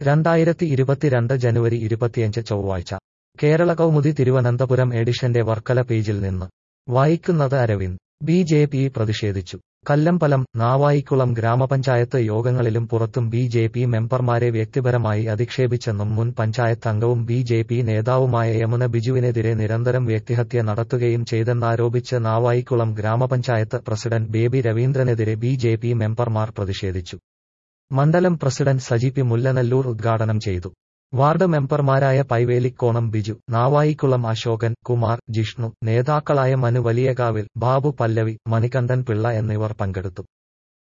രണ്ടായിരത്തി ഇരുപത്തിരണ്ട് ജനുവരി ഇരുപത്തിയഞ്ച് ചൊവ്വാഴ്ച കേരള കൗമുദി തിരുവനന്തപുരം എഡിഷന്റെ വർക്കല പേജിൽ നിന്ന് വായിക്കുന്നത് അരവിന്ദ് ബി ജെ പി പ്രതിഷേധിച്ചു കല്ലമ്പലം നാവായിക്കുളം ഗ്രാമപഞ്ചായത്ത് യോഗങ്ങളിലും പുറത്തും ബി ജെ പി മെമ്പർമാരെ വ്യക്തിപരമായി അധിക്ഷേപിച്ചെന്നും മുൻ പഞ്ചായത്ത് അംഗവും ബി ജെ പി നേതാവുമായ യമുന ബിജുവിനെതിരെ നിരന്തരം വ്യക്തിഹത്യ നടത്തുകയും ചെയ്തെന്നാരോപിച്ച് നാവായിക്കുളം ഗ്രാമപഞ്ചായത്ത് പ്രസിഡന്റ് ബേബി രവീന്ദ്രനെതിരെ ബി ജെ പി മെമ്പർമാർ പ്രതിഷേധിച്ചു മണ്ഡലം പ്രസിഡന്റ് സജി പി മുല്ലനല്ലൂർ ഉദ്ഘാടനം ചെയ്തു വാർഡ് മെമ്പർമാരായ പൈവേലിക്കോണം ബിജു നാവായിക്കുളം അശോകൻ കുമാർ ജിഷ്ണു നേതാക്കളായ മനു വലിയകാവിൽ ബാബു പല്ലവി മണികണ്ഠൻ പിള്ള എന്നിവർ പങ്കെടുത്തു